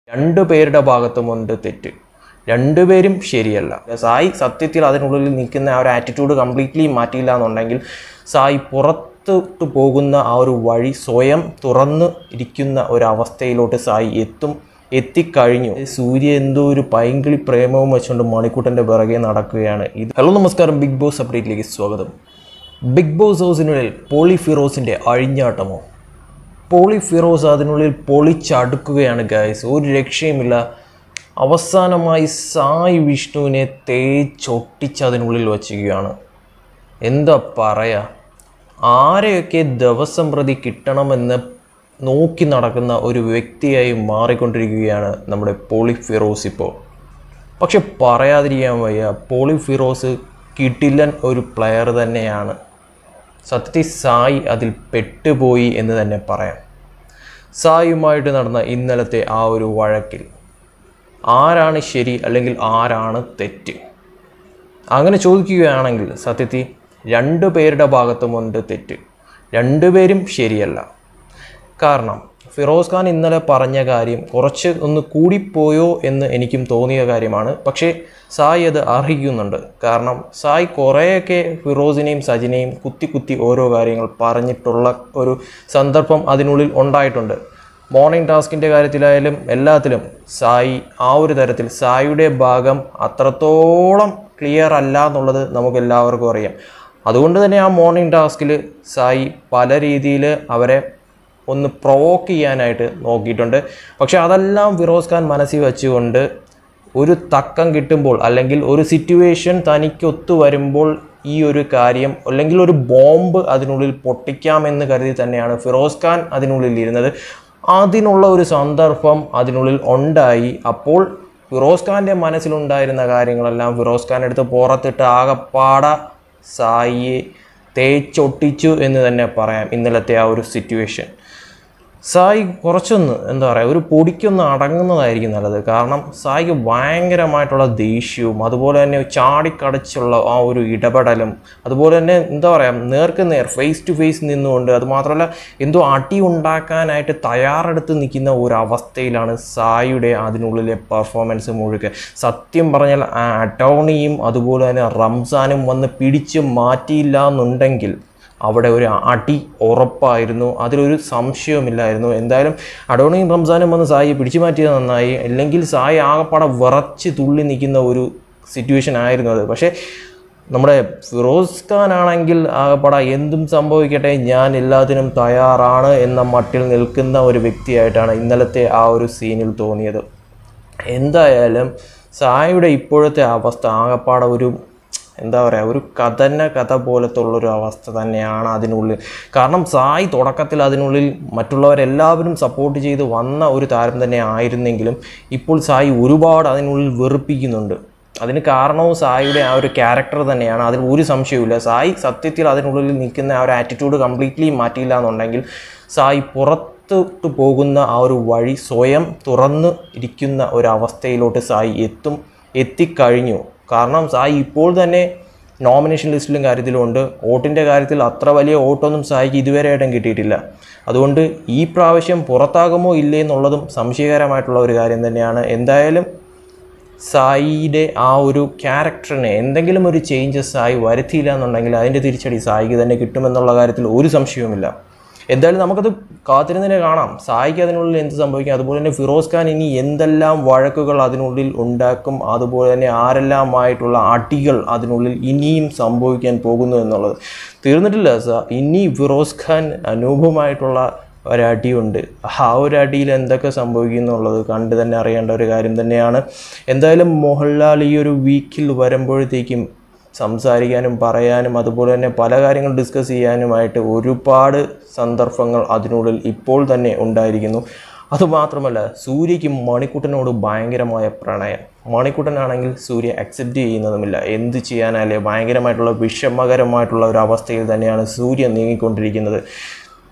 രണ്ടു പേരുടെ ഭാഗത്തുമുണ്ട് തെറ്റ് രണ്ടുപേരും ശരിയല്ല സായി സത്യത്തിൽ അതിനുള്ളിൽ നിൽക്കുന്ന ആ ഒരു ആറ്റിറ്റ്യൂഡ് കംപ്ലീറ്റ്ലി മാറ്റിയില്ല എന്നുണ്ടെങ്കിൽ സായി പുറത്തോട്ട് പോകുന്ന ആ ഒരു വഴി സ്വയം തുറന്ന് ഇരിക്കുന്ന ഒരു അവസ്ഥയിലോട്ട് സായി എത്തും എത്തിക്കഴിഞ്ഞു സൂര്യ എന്തോ ഒരു പൈങ്കിളി പ്രേമവും വെച്ചുകൊണ്ട് മണിക്കൂട്ടൻ്റെ പിറകെ നടക്കുകയാണ് ഇത് ഹലോ നമസ്കാരം ബിഗ് ബോസ് അപ്ഡേറ്റിലേക്ക് സ്വാഗതം ബിഗ് ബോസ് ഹൗസിനുള്ളിൽ പോളി ഫിറോസിൻ്റെ അഴിഞ്ഞാട്ടമോ പോളി ഫിറോസ് അതിനുള്ളിൽ പൊളിച്ചടുക്കുകയാണ് ഗൈസ് ഒരു രക്ഷയുമില്ല അവസാനമായി സായി വിഷ്ണുവിനെ തേച്ചൊട്ടിച്ച് അതിനുള്ളിൽ വച്ചിരിക്കുകയാണ് എന്താ പറയുക ആരെയൊക്കെ ദിവസം പ്രതി കിട്ടണമെന്ന് നോക്കി നടക്കുന്ന ഒരു വ്യക്തിയായി മാറിക്കൊണ്ടിരിക്കുകയാണ് നമ്മുടെ പോളി ഫിറോസ് ഇപ്പോൾ പക്ഷെ പറയാതിരിക്കാൻ വയ്യ പോളി ഫിറോസ് കിടിലൻ ഒരു പ്ലെയർ തന്നെയാണ് സത്യത്തിൽ സായി അതിൽ പെട്ടുപോയി എന്ന് തന്നെ പറയാം സായിയുമായിട്ട് നടന്ന ഇന്നലത്തെ ആ ഒരു വഴക്കിൽ ആരാണ് ശരി അല്ലെങ്കിൽ ആരാണ് തെറ്റ് അങ്ങനെ ചോദിക്കുകയാണെങ്കിൽ സത്യത്തിൽ രണ്ടു പേരുടെ ഭാഗത്തുമുണ്ട് തെറ്റ് രണ്ടുപേരും ശരിയല്ല കാരണം ഫിറോസ് ഖാൻ ഇന്നലെ പറഞ്ഞ കാര്യം കുറച്ച് ഒന്ന് കൂടിപ്പോയോ എന്ന് എനിക്കും തോന്നിയ കാര്യമാണ് പക്ഷേ സായി അത് അർഹിക്കുന്നുണ്ട് കാരണം സായി കുറേയൊക്കെ ഫിറോസിനെയും സജിനെയും കുത്തി കുത്തി ഓരോ കാര്യങ്ങൾ പറഞ്ഞിട്ടുള്ള ഒരു സന്ദർഭം അതിനുള്ളിൽ ഉണ്ടായിട്ടുണ്ട് മോർണിംഗ് ടാസ്കിൻ്റെ കാര്യത്തിലായാലും എല്ലാത്തിലും സായി ആ ഒരു തരത്തിൽ സായിയുടെ ഭാഗം അത്രത്തോളം ക്ലിയർ അല്ല എന്നുള്ളത് നമുക്ക് എല്ലാവർക്കും അറിയാം അതുകൊണ്ട് തന്നെ ആ മോർണിംഗ് ടാസ്കിൽ സായി പല രീതിയിൽ അവരെ ഒന്ന് പ്രൊവോക്ക് ചെയ്യാനായിട്ട് നോക്കിയിട്ടുണ്ട് പക്ഷെ അതെല്ലാം ഫിറോസ് ഖാൻ മനസ്സിൽ വെച്ചുകൊണ്ട് ഒരു തക്കം കിട്ടുമ്പോൾ അല്ലെങ്കിൽ ഒരു സിറ്റുവേഷൻ തനിക്കൊത്തു വരുമ്പോൾ ഈ ഒരു കാര്യം അല്ലെങ്കിൽ ഒരു ബോംബ് അതിനുള്ളിൽ പൊട്ടിക്കാമെന്ന് കരുതി തന്നെയാണ് ഫിറോസ് ഖാൻ അതിനുള്ളിൽ ഇരുന്നത് അതിനുള്ള ഒരു സന്ദർഭം അതിനുള്ളിൽ ഉണ്ടായി അപ്പോൾ ഫിറോസ് ഖാൻ്റെ മനസ്സിലുണ്ടായിരുന്ന കാര്യങ്ങളെല്ലാം ഫിറോസ് ഖാൻ എടുത്ത് പുറത്തിട്ട് ആകപ്പാട സായിയെ തേച്ചൊട്ടിച്ചു എന്ന് തന്നെ പറയാം ഇന്നലത്തെ ആ ഒരു സിറ്റുവേഷൻ സായി കുറച്ചൊന്ന് എന്താ പറയുക ഒരു പൊടിക്കൊന്ന് അടങ്ങുന്നതായിരിക്കും നല്ലത് കാരണം സായിക്ക് ഭയങ്കരമായിട്ടുള്ള ദേഷ്യവും അതുപോലെ തന്നെ ചാടിക്കടച്ചുള്ള ആ ഒരു ഇടപെടലും അതുപോലെ തന്നെ എന്താ പറയുക നേർക്ക് നേർ ഫേസ് ടു ഫേസ് നിന്നുകൊണ്ട് അതുമാത്രമല്ല എന്തോ അടി ഉണ്ടാക്കാനായിട്ട് തയ്യാറെടുത്ത് നിൽക്കുന്ന ഒരു അവസ്ഥയിലാണ് സായിയുടെ അതിനുള്ളിലെ പെർഫോമൻസ് മുഴുക്കെ സത്യം പറഞ്ഞാൽ ആ അറ്റോണിയും അതുപോലെ തന്നെ റംസാനും വന്ന് പിടിച്ച് മാറ്റിയില്ല എന്നുണ്ടെങ്കിൽ അവിടെ ഒരു അടി ഉറപ്പായിരുന്നു അതിലൊരു സംശയവുമില്ലായിരുന്നു എന്തായാലും അഡോണിയും റംസാനും വന്ന് സായി പിടിച്ചു മാറ്റിയത് നന്നായി അല്ലെങ്കിൽ സായി ആകപ്പാടെ വിറച്ച് തുള്ളി നിൽക്കുന്ന ഒരു സിറ്റുവേഷൻ ആയിരുന്നു അത് പക്ഷേ നമ്മുടെ ഫിറോസ് ഖാൻ ആണെങ്കിൽ ആകപ്പാടെ എന്തും സംഭവിക്കട്ടെ ഞാൻ എല്ലാത്തിനും തയ്യാറാണ് എന്ന മട്ടിൽ നിൽക്കുന്ന ഒരു വ്യക്തിയായിട്ടാണ് ഇന്നലത്തെ ആ ഒരു സീനിൽ തോന്നിയത് എന്തായാലും സായിയുടെ ഇപ്പോഴത്തെ അവസ്ഥ ആകപ്പാടെ ഒരു എന്താ പറയുക ഒരു കഥന കഥ പോലത്തെ ഉള്ളൊരു അവസ്ഥ തന്നെയാണ് അതിനുള്ളിൽ കാരണം സായി തുടക്കത്തിൽ അതിനുള്ളിൽ മറ്റുള്ളവരെല്ലാവരും സപ്പോർട്ട് ചെയ്ത് വന്ന ഒരു താരം തന്നെ ആയിരുന്നെങ്കിലും ഇപ്പോൾ സായി ഒരുപാട് അതിനുള്ളിൽ വെറുപ്പിക്കുന്നുണ്ട് അതിന് കാരണവും സായിയുടെ ആ ഒരു ക്യാരക്ടർ തന്നെയാണ് അതിൽ ഒരു സംശയവുമില്ല സായി സത്യത്തിൽ അതിനുള്ളിൽ നിൽക്കുന്ന ആ ഒരു ആറ്റിറ്റ്യൂഡ് കംപ്ലീറ്റ്ലി മാറ്റിയില്ല എന്നുണ്ടെങ്കിൽ സായി പുറത്തോട്ട് പോകുന്ന ആ ഒരു വഴി സ്വയം തുറന്ന് ഇരിക്കുന്ന ഒരു അവസ്ഥയിലോട്ട് സായി എത്തും എത്തിക്കഴിഞ്ഞു കാരണം സായി ഇപ്പോൾ തന്നെ നോമിനേഷൻ ലിസ്റ്റിലും കാര്യത്തിലും ഉണ്ട് വോട്ടിൻ്റെ കാര്യത്തിൽ അത്ര വലിയ വോട്ടൊന്നും സായിക്ക് ഇതുവരെയായിട്ടും കിട്ടിയിട്ടില്ല അതുകൊണ്ട് ഈ പ്രാവശ്യം പുറത്താകുമോ ഇല്ലേ എന്നുള്ളതും സംശയകരമായിട്ടുള്ള ഒരു കാര്യം തന്നെയാണ് എന്തായാലും സായിയുടെ ആ ഒരു ക്യാരക്ടറിനെ എന്തെങ്കിലും ഒരു ചേഞ്ചസ് സായി വരുത്തിയില്ല എന്നുണ്ടെങ്കിൽ അതിൻ്റെ തിരിച്ചടി സായിക്ക് തന്നെ കിട്ടുമെന്നുള്ള കാര്യത്തിൽ ഒരു സംശയവുമില്ല എന്തായാലും നമുക്കത് കാത്തിരുന്നതിനെ കാണാം സായിക്ക് അതിനുള്ളിൽ എന്ത് സംഭവിക്കും അതുപോലെ തന്നെ ഫിറോസ് ഖാൻ ഇനി എന്തെല്ലാം വഴക്കുകൾ അതിനുള്ളിൽ ഉണ്ടാക്കും അതുപോലെ തന്നെ ആരെല്ലാമായിട്ടുള്ള അടികൾ അതിനുള്ളിൽ ഇനിയും സംഭവിക്കാൻ പോകുന്നു എന്നുള്ളത് തീർന്നിട്ടില്ല സാർ ഇനി ഫിറോസ് ഖാൻ അനൂപമായിട്ടുള്ള ഒരടിയുണ്ട് ആ ഒരു അടിയിൽ എന്തൊക്കെ സംഭവിക്കും എന്നുള്ളത് കണ്ട് തന്നെ അറിയേണ്ട ഒരു കാര്യം തന്നെയാണ് എന്തായാലും മോഹൻലാൽ ഈ ഒരു വീക്കിൽ വരുമ്പോഴത്തേക്കും സംസാരിക്കാനും പറയാനും അതുപോലെ തന്നെ പല കാര്യങ്ങൾ ഡിസ്കസ് ചെയ്യാനുമായിട്ട് ഒരുപാട് സന്ദർഭങ്ങൾ അതിനുള്ളിൽ ഇപ്പോൾ തന്നെ ഉണ്ടായിരിക്കുന്നു അതുമാത്രമല്ല സൂര്യയ്ക്ക് മണിക്കുട്ടനോട് ഭയങ്കരമായ പ്രണയം മണിക്കുട്ടനാണെങ്കിൽ സൂര്യ അക്സെപ്റ്റ് ചെയ്യുന്നതുമില്ല എന്ത് ചെയ്യാനല്ലേ ഭയങ്കരമായിട്ടുള്ള വിഷമകരമായിട്ടുള്ള ഒരു അവസ്ഥയിൽ തന്നെയാണ് സൂര്യ നീങ്ങിക്കൊണ്ടിരിക്കുന്നത്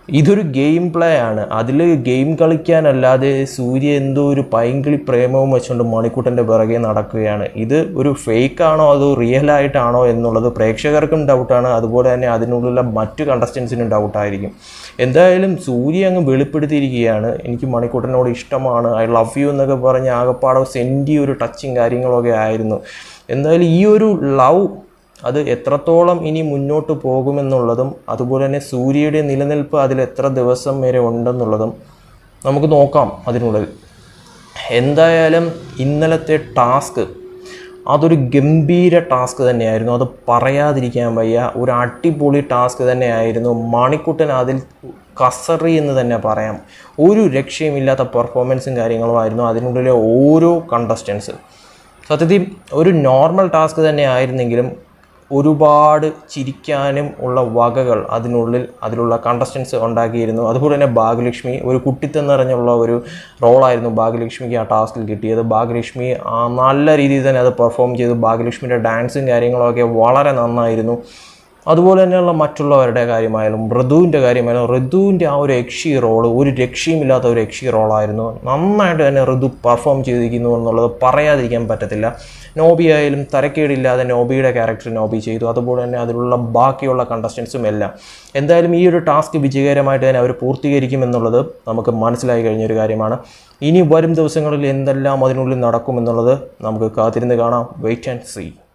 ഇതൊരു ഗെയിം പ്ലേ ആണ് അതിൽ ഗെയിം കളിക്കാനല്ലാതെ സൂര്യ എന്തോ ഒരു പൈങ്കിളി പ്രേമവും വെച്ചുകൊണ്ട് മണിക്കൂട്ടൻ്റെ പിറകെ നടക്കുകയാണ് ഇത് ഒരു ഫേക്ക് ആണോ അതോ റിയൽ ആയിട്ടാണോ എന്നുള്ളത് പ്രേക്ഷകർക്കും ഡൗട്ടാണ് അതുപോലെ തന്നെ അതിനുള്ളിലുള്ള മറ്റു കണ്ടസ്റ്റൻസിനും ഡൗട്ടായിരിക്കും എന്തായാലും സൂര്യ അങ്ങ് വെളിപ്പെടുത്തിയിരിക്കുകയാണ് എനിക്ക് മണിക്കൂട്ടനോട് ഇഷ്ടമാണ് ഐ ലവ് യു എന്നൊക്കെ പറഞ്ഞ് ആകപ്പാടെ സെൻറ്റി ഒരു ടച്ചും കാര്യങ്ങളൊക്കെ ആയിരുന്നു എന്തായാലും ഈ ഒരു ലവ് അത് എത്രത്തോളം ഇനി മുന്നോട്ട് പോകുമെന്നുള്ളതും അതുപോലെ തന്നെ സൂര്യയുടെ നിലനിൽപ്പ് അതിൽ എത്ര ദിവസം വരെ ഉണ്ടെന്നുള്ളതും നമുക്ക് നോക്കാം അതിനുള്ളിൽ എന്തായാലും ഇന്നലത്തെ ടാസ്ക് അതൊരു ഗംഭീര ടാസ്ക് തന്നെയായിരുന്നു അത് പറയാതിരിക്കാൻ വയ്യ ഒരു അടിപൊളി ടാസ്ക് തന്നെയായിരുന്നു മണിക്കുട്ടൻ അതിൽ കസറി എന്ന് തന്നെ പറയാം ഒരു രക്ഷയുമില്ലാത്ത പെർഫോമൻസും കാര്യങ്ങളുമായിരുന്നു അതിനുള്ളിലെ ഓരോ കണ്ടസ്റ്റൻസ് സത്യത്തിൽ ഒരു നോർമൽ ടാസ്ക് തന്നെ ആയിരുന്നെങ്കിലും ഒരുപാട് ചിരിക്കാനും ഉള്ള വകകൾ അതിനുള്ളിൽ അതിലുള്ള കണ്ടസ്റ്റൻസ് ഉണ്ടാക്കിയിരുന്നു അതുപോലെ തന്നെ ഭാഗ്യലക്ഷ്മി ഒരു കുട്ടിത്തം നിറഞ്ഞുള്ള ഒരു റോളായിരുന്നു ഭാഗ്യലക്ഷ്മിക്ക് ആ ടാസ്കിൽ കിട്ടിയത് ഭാഗ്യലക്ഷ്മി ആ നല്ല രീതിയിൽ തന്നെ അത് പെർഫോം ചെയ്തു ഭാഗ്യലക്ഷ്മിയുടെ ഡാൻസും കാര്യങ്ങളൊക്കെ വളരെ നന്നായിരുന്നു അതുപോലെ തന്നെയുള്ള മറ്റുള്ളവരുടെ കാര്യമായാലും ഋതുവിൻ്റെ കാര്യമായാലും ഋതുവിൻ്റെ ആ ഒരു യക്ഷി റോള് ഒരു രക്ഷയുമില്ലാത്ത ഒരു യക്ഷി റോളായിരുന്നു നന്നായിട്ട് തന്നെ ഋതു പെർഫോം ചെയ്തിരിക്കുന്നു എന്നുള്ളത് പറയാതിരിക്കാൻ പറ്റത്തില്ല നോബി ആയാലും തരക്കേടില്ലാതെ നോബിയുടെ ക്യാരക്ടർ നോബി ചെയ്തു അതുപോലെ തന്നെ അതിലുള്ള ബാക്കിയുള്ള കണ്ടസ്റ്റൻസും എല്ലാം എന്തായാലും ഈ ഒരു ടാസ്ക് വിജയകരമായിട്ട് തന്നെ അവർ പൂർത്തീകരിക്കുമെന്നുള്ളത് നമുക്ക് മനസ്സിലായി കഴിഞ്ഞൊരു കാര്യമാണ് ഇനി വരും ദിവസങ്ങളിൽ എന്തെല്ലാം അതിനുള്ളിൽ നടക്കുമെന്നുള്ളത് നമുക്ക് കാത്തിരുന്ന് കാണാം വെയിറ്റ് ആൻഡ് സീ